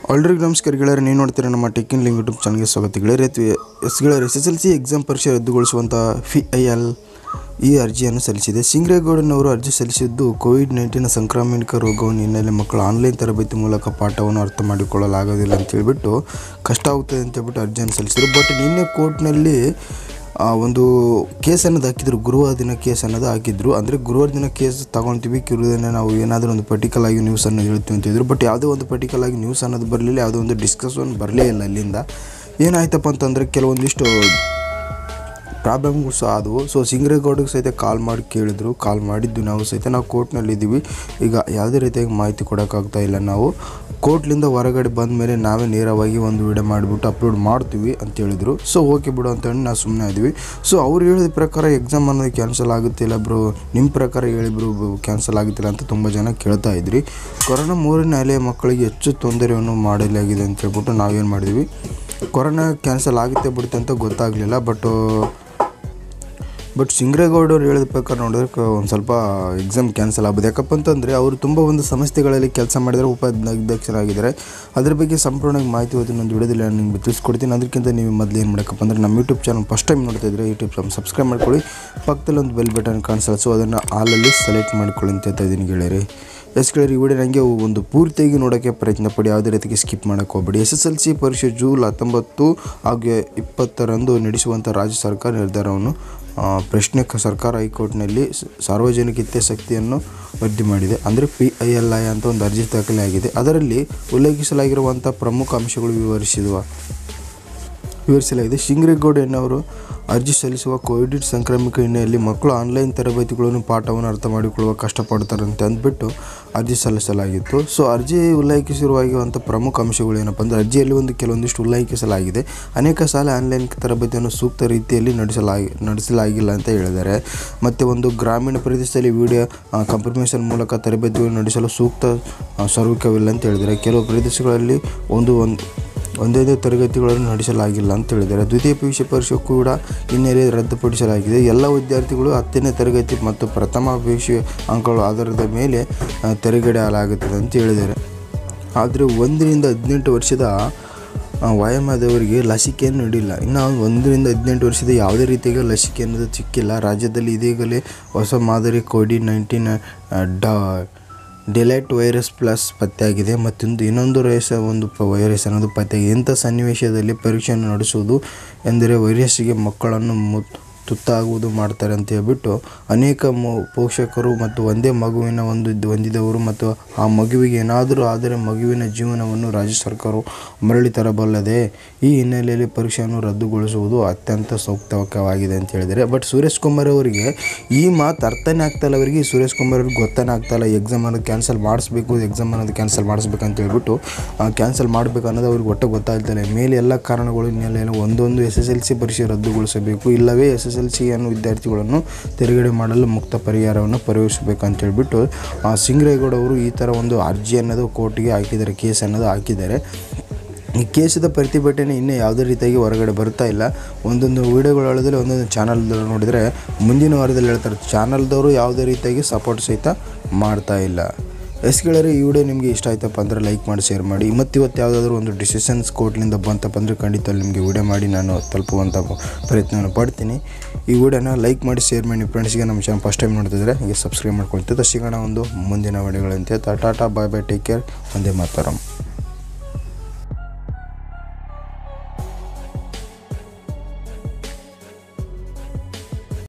already ನಮಸ್ಕಾರ ಗೆಳೆಯರೆ ನೀವು ನೋಡ್ತೀರಾ ನಮ್ಮ ಟೆಕ್ಕಿನ್ ಲಿಂಕ್ ಯೂಟ್ಯೂಬ್ ಚಾನಲ್ಗೆ ಸ್ವಾಗತ ಗೆಳೆಯರೆ ಎಸ್ ಗೆಳೆಯರೆ S S L C exam ಪರೀಕ್ಷೆ ರದ್ದುಗೊಳಿಸುವಂಥ ಫಿ ಐ ಎಲ್ ಈ ಅರ್ಜಿಯನ್ನು ಸಲ್ಲಿಸಿದೆ ಸಿಂಗ್ರೇಗೌಡನವರು ಅರ್ಜಿ ಸಲ್ಲಿಸಿದ್ದು ಕೋವಿಡ್ ನೈನ್ಟೀನ್ ಸಾಂಕ್ರಾಮಿಕ ರೋಗವನ್ನು ಹಿನ್ನೆಲೆ ಮಕ್ಕಳು ಆನ್ಲೈನ್ ತರಬೇತಿ ಮೂಲಕ ಪಾಠವನ್ನು ಅರ್ಥ ಮಾಡಿಕೊಳ್ಳಲಾಗೋದಿಲ್ಲ ಅಂತ ಹೇಳ್ಬಿಟ್ಟು ಕಷ್ಟ ಆಗುತ್ತದೆ ಅಂತ ಹೇಳ್ಬಿಟ್ಟು ಅರ್ಜಿಯನ್ನು ಸಲ್ಲಿಸಿದರು ಬಟ್ ನಿನ್ನೆ ಕೋರ್ಟ್ನಲ್ಲಿ ಆ ಒಂದು ಕೇಸ್ ಅನ್ನೋದು ಹಾಕಿದ್ರು ಗುರುವಾರ ದಿನ ಕೇಸ್ ಅನ್ನೋದು ಹಾಕಿದ್ರು ಅಂದರೆ ಗುರುವಾರ ದಿನ ಕೇಸ್ ತಗೊಳ್ತೀವಿ ಕಿರುದಿನ ನಾವು ಏನಾದರೂ ಒಂದು ಪರ್ಟಿಕಲ್ ಆಗಿ ನ್ಯೂಸ್ ಅನ್ನೋದು ಹೇಳ್ತೀವಿ ಅಂತಿದ್ರು ಬಟ್ ಯಾವುದೇ ಒಂದು ಪರ್ಟಿಕಲ್ ಆಗಿ ನ್ಯೂಸ್ ಅನ್ನೋದು ಬರಲಿಲ್ಲ ಯಾವುದೋ ಒಂದು ಡಿಸ್ಕಷನ್ ಬರಲೇ ಇಲ್ಲ ಅಲ್ಲಿಂದ ಏನಾಯ್ತಪ್ಪ ಅಂತಂದರೆ ಕೆಲವೊಂದಿಷ್ಟು ಪ್ರಾಬ್ಲಮ್ಗಳು ಸಹ ಆದವು ಸೊ ಸಿಂಗ್ರೇಗೌಡಗೆ ಸಹಿತ ಕಾಲ್ ಮಾಡಿ ಕೇಳಿದ್ರು ಕಾಲ್ ಮಾಡಿದ್ದು ನಾವು ಸಹಿತ ನಾವು ಕೋರ್ಟ್ನಲ್ಲಿದ್ದೀವಿ ಈಗ ಯಾವುದೇ ರೀತಿಯಾಗಿ ಮಾಹಿತಿ ಕೊಡೋಕ್ಕಾಗ್ತಾ ಇಲ್ಲ ನಾವು ಕೋರ್ಟ್ಲಿಂದ ಹೊರಗಡೆ ಬಂದ ಮೇಲೆ ನಾವೇ ನೇರವಾಗಿ ಒಂದು ವಿಡಿಯೋ ಮಾಡಿಬಿಟ್ಟು ಅಪ್ಲೋಡ್ ಮಾಡ್ತೀವಿ ಅಂತ ಹೇಳಿದರು ಸೊ ಓಕೆ ಬಿಡು ಅಂತ ಹೇಳಿ ನಾವು ಸುಮ್ಮನೆ ಇದ್ವಿ ಸೊ ಅವ್ರು ಹೇಳಿದ ಪ್ರಕಾರ ಎಕ್ಸಾಮ್ ಅನ್ನೋದು ಕ್ಯಾನ್ಸಲ್ ಆಗುತ್ತಿಲ್ಲ ಬ್ರೋ ನಿಮ್ಮ ಪ್ರಕಾರ ಹೇಳಿ ಬ್ರೋ ಕ್ಯಾನ್ಸಲ್ ಆಗುತ್ತಿಲ್ಲ ಅಂತ ತುಂಬ ಜನ ಕೇಳ್ತಾ ಇದ್ರಿ ಕೊರೋನಾ ಮೂರನೇ ಅಲೆಯ ಮಕ್ಕಳಿಗೆ ಹೆಚ್ಚು ತೊಂದರೆಯನ್ನು ಮಾಡಲಾಗಿದೆ ಅಂತ ಹೇಳ್ಬಿಟ್ಟು ನಾವೇನು ಮಾಡಿದ್ವಿ ಕೊರೋನಾ ಕ್ಯಾನ್ಸಲ್ ಆಗುತ್ತೆ ಬಿಡುತ್ತೆ ಅಂತ ಗೊತ್ತಾಗಲಿಲ್ಲ ಬಟ್ ಬಟ್ ಸಿಂಗ್ರೇಗೌಡರು ಹೇಳಿದ ಪ್ರಕಾರ ನೋಡಿದ್ರೆ ಕ- ಒಂದು ಸ್ವಲ್ಪ ಎಕ್ಸಾಮ್ ಕ್ಯಾನ್ಸಲ್ ಆಗ್ಬೋದು ಯಾಕಪ್ಪ ಅಂತಂದರೆ ಅವರು ತುಂಬ ಒಂದು ಸಂಸ್ಥೆಗಳಲ್ಲಿ ಕೆಲಸ ಮಾಡಿದರೆ ಉಪಾಧ್ಯಕ್ಷರಾಗಿದ್ದಾರೆ ಅದ್ರ ಬಗ್ಗೆ ಸಂಪೂರ್ಣವಾಗಿ ಮಾಹಿತಿ ಓದಿ ಒಂದು ವಿಡಿಯೋದಲ್ಲಿ ನಾನು ನಿಮಗೆ ತಿಳಿಸ್ಕೊಡ್ತೀನಿ ಅದಕ್ಕಿಂತ ನೀವು ಮೊದಲು ಏನು ಮಾಡಕ್ಕಪ್ಪ ಅಂದರೆ ನಮ್ಮ ಯೂಟ್ಯೂಬ್ ಚಾನಲ್ ಫಸ್ಟ್ ಟೈಮ್ ನೋಡ್ತಾ ಇದ್ದರೆ ಯೂಟ್ಯೂಬ್ ಚಾನಲ್ ಸಬ್ಸ್ಕ್ರೈಬ್ ಮಾಡ್ಕೊಳ್ಳಿ ಪಕ್ಕದಲ್ಲಿ ಒಂದು ಬೆಲ್ ಬಟನ್ ಕಾಣಿಸಲ್ಲ ಸೊ ಅದನ್ನು ಆಲಲ್ಲಿ ಸೆಲೆಕ್ಟ್ ಮಾಡ್ಕೊಳ್ಳಿ ಅಂತ ಹೇಳ್ತಾ ಇದ್ದೀನಿ ಗೆಳೆಯರಿ ಎಸ್ ಗೆಳೆಯರಿ ಈ ವಿಡಿಯೋ ನನಗೆ ಒಂದು ಪೂರ್ತಿಯಾಗಿ ನೋಡೋಕ್ಕೆ ಪ್ರಯತ್ನ ಪಡಿ ಯಾವುದೇ ರೀತಿಗೆ ಸ್ಕಿಪ್ ಮಾಡೋಕ್ಕೆ ಹೋಗಬೇಡಿ ಎಸ್ ಎಸ್ ಎಲ್ ಸಿ ಪರೀಕ್ಷೆ ಜೂನ್ ಹತ್ತೊಂಬತ್ತು ಹಾಗೂ ಇಪ್ಪತ್ತರಂದು ನಡೆಸುವಂಥ ರಾಜ್ಯ ಸರ್ಕಾರ ನಿರ್ಧಾರವನ್ನು ಆ, ಪ್ರಶ್ನೆ ಕ- ಸರ್ಕಾರ ಹೈಕೋರ್ಟ್ನಲ್ಲಿ ಸ- ಸಾರ್ವಜನಿಕ ಹಿತಾಸಕ್ತಿಯನ್ನು ವರದಿ ಮಾಡಿದೆ ಅಂದರೆ ಪಿ ಐ ಎಲ್ ಐ ಅಂತ ಒಂದು ಅರ್ಜಿ ದಾಖಲೆ ಆಗಿದೆ ಅದರಲ್ಲಿ ಉಲ್ಲೇಖಿಸಲಾಗಿರುವಂಥ ಪ್ರಮುಖ ಅಂಶಗಳು ವಿವರಿಸಿರುವ ವಿವರಿಸಲಾಗಿದೆ ಶಿಂಗ್ರೇಗೌಡ ಎನ್ನುವರು ಅರ್ಜಿ ಸಲ್ಲಿಸುವ ಕೋವಿಡ್ ಸಾಂಕ್ರಾಮಿಕ ಹಿನ್ನೆಲೆಯಲ್ಲಿ ಮಕ್ಕಳು ಆನ್ಲೈನ್ ತರಬೇತಿಗಳನ್ನು ಪಾಠವನ್ನು ಅರ್ಥ ಮಾಡಿಕೊಳ್ಳುವ ಕಷ್ಟಪಡ್ತಾರೆ ಅಂತ ಅಂದ್ಬಿಟ್ಟು ಅರ್ಜಿ ಸಲ್ಲಿಸಲಾಗಿತ್ತು ಸೊ ಅರ್ಜಿ ಉಲ್ಲೇಖಿಸಿರುವಾಗಿರುವಂಥ ಪ್ರಮುಖ ಅಂಶಗಳು ಏನಪ್ಪ ಅಂದರೆ ಅರ್ಜಿಯಲ್ಲಿ ಒಂದು ಕೆಲವೊಂದಿಷ್ಟು ಉಲ್ಲೇಖಿಸಲಾಗಿದೆ ಅನೇಕ ಸಾಲ ಆನ್ಲೈನ್ ತರಬೇತಿಯನ್ನು ಸೂಕ್ತ ರೀತಿಯಲ್ಲಿ ನಡೆಸಲಾಗಿ ನಡೆಸಲಾಗಿಲ್ಲ ಅಂತ ಹೇಳಿದ್ದಾರೆ ಮತ್ತು ಒಂದು ಗ್ರಾಮೀಣ ಪ್ರದೇಶದಲ್ಲಿ ವಿಡಿಯೋ ಕಂಪ್ರಮೇಷನ್ ಮೂಲಕ ತರಬೇತಿಗಳನ್ನು ನಡೆಸಲು ಸೂಕ್ತ ಆ, ಸ್ವರೂಪವಿಲ್ಲ ಅಂತ ಹೇಳಿದ್ದಾರೆ ಕೆಲವು ಪ್ರದೇಶಗಳಲ್ಲಿ ಒಂದು ಒಂದು ಒಂದೊಂದೇ ತರಗತಿಗಳನ್ನು ನಡೆಸಲಾಗಿಲ್ಲ ಅಂತ ಹೇಳಿದ್ದಾರೆ ದ್ವಿತೀಯ ಪಿ ಯು ಸಿ ಪರೀಕ್ಷೆ ಕೂಡ ಹಿನ್ನೆಲೆ ರದ್ದುಪಡಿಸಲಾಗಿದೆ ಎಲ್ಲ ವಿದ್ಯಾರ್ಥಿಗಳು ಹತ್ತನೇ ತರಗತಿ ಮತ್ತು ಪ್ರಥಮ ಪಿ ಯು ಸಿ ಅಂಕಗಳ ಆಧಾರದ ಮೇಲೆ ಆ, ತೆರೆಗಡೆಯಲಾಗುತ್ತದೆ ಅಂತ ಹೇಳಿದ್ದಾರೆ ಆದರೆ ಒಂದರಿಂದ ಹದಿನೆಂಟು ವರ್ಷದ ಆ, ವಯೋಮಾದವರಿಗೆ ಲಸಿಕೆಯನ್ನು ನೀಡಿಲ್ಲ ಇನ್ನು ಒಂದರಿಂದ ಹದಿನೆಂಟು ವರ್ಷದ ಯಾವುದೇ ರೀತಿಯ ಲಸಿಕೆ ಅನ್ನೋದು ಸಿಕ್ಕಿಲ್ಲ ರಾಜ್ಯದಲ್ಲಿ ಇದೀಗಲೇ ಹೊಸ ಮಾದರಿ ಕೋವಿಡ್ ನೈನ್ಟೀನ್ ಡಾ ಡೆಲೈಟ್ ವೈರಸ್ ಪ್ಲಸ್ ಪತ್ತೆಯಾಗಿದೆ ಮತ್ತೊಂದು ಇನ್ನೊಂದು ವೈರಸ್ ಒಂದು ಪ ವೈರಸ್ ಅನ್ನೋದು ಪತ್ತೆಯಾಗಿದೆ ಇಂಥ ಸನ್ನಿವೇಶದಲ್ಲಿ ಪರೀಕ್ಷೆಯನ್ನು ನಡೆಸುವುದು ಎಂದರೆ ವೈರಸ್ಸಿಗೆ ಮಕ್ಕಳನ್ನು ಮು ತುತ್ತಾಗುವುದು ಮಾಡ್ತಾರೆ ಅಂತ ಹೇಳ್ಬಿಟ್ಟು ಅನೇಕ ಮು ಪೋಷಕರು ಮತ್ತು ಒಂದೇ ಮಗುವಿನ ಒಂದು ಇದ್- ಹೊಂದಿದವರು ಮತ್ತು ಆ ಮಗುವಿಗೆ ಏನಾದರೂ ಆದರೆ ಮಗುವಿನ ಜೀವನವನ್ನು ರಾಜ್ಯ ಸರ್ಕಾರವು ಮರಳಿ ತರಬಲ್ಲದೆ ಈ ಹಿನ್ನೆಲೆಯಲ್ಲಿ ಪರೀಕ್ಷೆಯನ್ನು ರದ್ದುಗೊಳಿಸುವುದು ಅತ್ಯಂತ ಸೂಕ್ತವಾಗಿದೆ ಅಂತ ಹೇಳಿದ್ದಾರೆ ಬಟ್ ಸುರೇಶ್ ಕುಮಾರ್ ಅವರಿಗೆ ಈ ಮಾತು ಅರ್ಥನೇ ಆಗ್ತಾಯಿಲ್ಲ ಅವರಿಗೆ ಸುರೇಶ್ ಕುಮಾರ್ ಅವ್ರಿಗೆ ಗೊತ್ತಾನೆ ಆಗ್ತಾಯಿಲ್ಲ ಎಕ್ಸಾಮ್ ಅನ್ನೋದು ಕ್ಯಾನ್ಸಲ್ ಮಾಡಿಸ್ಬೇಕು ಎಕ್ಸಾಮ್ ಅನ್ನೋದು ಕ್ಯಾನ್ಸಲ್ ಮಾಡಿಸ್ಬೇಕು ಅಂತ ಹೇಳ್ಬಿಟ್ಟು ಕ್ಯಾನ್ಸಲ್ ಮಾಡಬೇಕು ಅನ್ನೋದು ಅವ್ರಿಗೆ ಒಟ್ಟು ಗೊತ್ತಾಗ್ತಿಲ್ಲ ಮೇಲೆ ಎಲ್ಲ ಕಾರಣಗಳು ಹಿನ್ನೆಲೆಯಲ್ಲಿ ಒಂದೊಂದು ಎಸ್ ಎಸ್ ಎಲ್ ಸಿ ಪರೀಕ್ಷೆ ರದ್ದುಗೊಳಿಸಬೇಕು ಇಲ್ಲವೇ ಎಸ್ ಎಸ್ ಎಲ್ ಸಿ ಅನ್ನೋ ವಿದ್ಯಾರ್ಥಿಗಳನ್ನು ತೆರೆಗಡೆ ಮಾಡಲು ಮುಕ್ತ ಪರಿಹಾರವನ್ನು ಪರಿಹರಿಸಬೇಕು ಅಂತ ಹೇಳ್ಬಿಟ್ಟು ಆ, ಸಿಂಗ್ರೇಗೌಡ ಅವರು ಈ ಥರ ಒಂದು ಅರ್ಜಿ ಅನ್ನೋದು ಕೋರ್ಟಿಗೆ ಹಾಕಿದ್ದಾರೆ ಕೇಸ್ ಅನ್ನೋದು ಹಾಕಿದ್ದಾರೆ ಈ ಕೇಸದ ಪ್ರತಿಭಟನೆ ಇನ್ನೂ ಯಾವುದೇ ರೀತಿಯಾಗಿ ಹೊರಗಡೆ ಬರ್ತಾ ಇಲ್ಲ ಒಂದೊಂದು ವೀಡಿಯೋಗಳು ಹೇಳೋದ್ರೆ ಒಂದೊಂದು ಚಾನಲ್ ನೋಡಿದರೆ ಮುಂದಿನ ವಾರದಲ್ಲಿ ಹೇಳ್ತಾರೆ ಚಾನಲ್ದವರು ಯಾವುದೇ ರೀತಿಯಾಗಿ ಸಪೋರ್ಟ್ ಸಹಿತ ಮಾಡ್ತಾ ಇಲ್ಲ ಎಸ್ ಗೆಳೆಯರೆ ಈ ವಿಡಿಯೋ ನಿಮಗೆ ಇಷ್ಟ ಆಯ್ತಪ್ಪ ಅಂದರೆ ಲೈಕ್ ಮಾಡಿ ಶೇರ್ ಮಾಡಿ ಮತ್ತು ಇವತ್ತು ಯಾವುದಾದ್ರೂ ಒಂದು ಡಿಸಿಷನ್ಸ್ ಕೋರ್ಟ್ಲಿಂದ ಬಂತಪ್ಪ ಅಂದರೆ ಖಂಡಿತ ನಿಮಗೆ ವಿಡಿಯೋ ಮಾಡಿ ನಾನು ತಲುಪುವಂಥ ಪ್ರಯತ್ನವನ್ನು ಪಡ್ತೀನಿ ಈ ವಿಡಿಯೋನ ಲೈಕ್ ಮಾಡಿ ಶೇರ್ ಮಾಡಿ ಫ್ರೆಂಡ್ಸ್ಗೆ ನಮ್ಮ ಚಾನಲ್ ಫಸ್ಟ್ ಟೈಮ್ ನೋಡ್ತಿದ್ರೆ ಹಾಗೆ ಸಬ್ಸ್ಕ್ರೈಬ್ ಮಾಡ್ಕೊಳ್ತಿದ್ದೆ ಸಿಗೋಣ ಒಂದು ಮುಂದಿನ ವಿಡಿಯೋಗಳಂತೆ ಟಾಟಾ ಬಾಯ್ ಬೈ ಟೇಕ್ ಕೇರ್ ಒಂದೇ ಮಾತಾರಂ